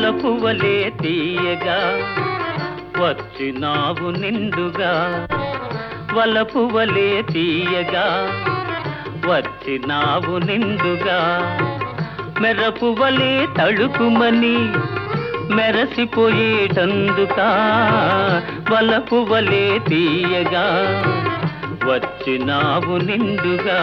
మెరపువలే తీయగా వచ్చినావు నిండుగా వలపువలే తీయగా వచ్చినావు నిండుగా మెరపువలే తడుకుమని మెరసిపోయేటందుకా వలపువలే తీయగా వచ్చినావు నిండుగా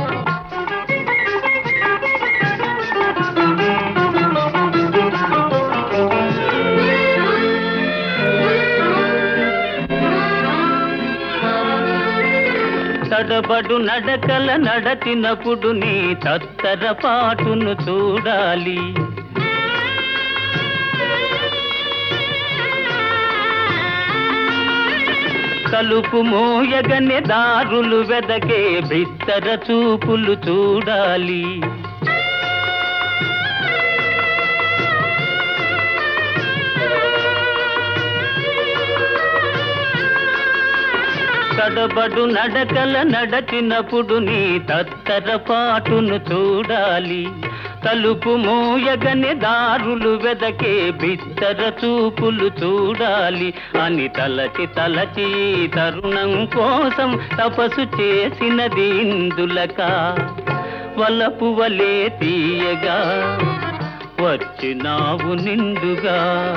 తడబడు నడకల నడచినప్పుడు నీ తత్తర పాటును చూడాలి కలుపు మోయగనే దారులు వెదకే బిత్తర చూపులు చూడాలి కడబడు నడకల నడచినప్పుడు నీ తత్తర పాటును చూడాలి తలుపు మోయగని దారులు వెదకే బిత్తర చూపులు చూడాలి అని తలచి తలచి ఈ తరుణం కోసం తపస్సు చేసినది ఇందులక వలపు వలే తీయగా వచ్చినావు నిండుగా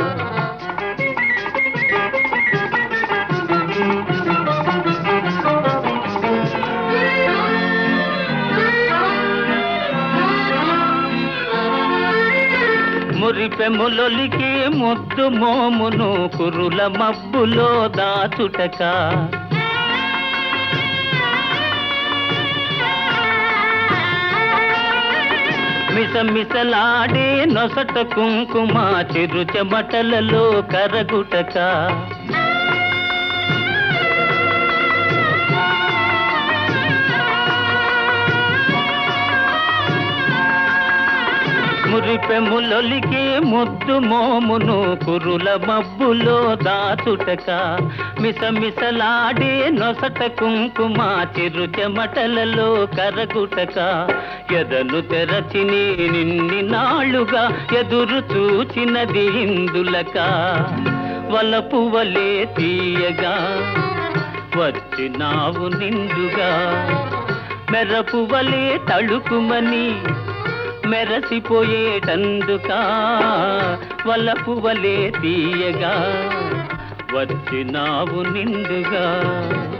మురిపెములొలికి ముద్దు మోమును కురుల మబ్బులో దాచుటక మిసమిసలాడే నొసట కుంకుమ చిరు చెమటలలో కరగుటక మురిపెములొలికి ముద్దు మోమును కురుల మబ్బులో దాచుటక మిసమిసలాడే నొసట కుంకుమ చిరు చెమటలలో కరగుటక ఎదను తెరచి నీ నిన్ని నాళ్ళుగా ఎదురు చూచినది ఇందులక వలపు వలే తీయగా వచ్చినావు నిండుగా మెరపు వలే తళుకుమని మెరసిపోయేటందుకా వలపు వలే తీయగా వచ్చినావు నిండుగా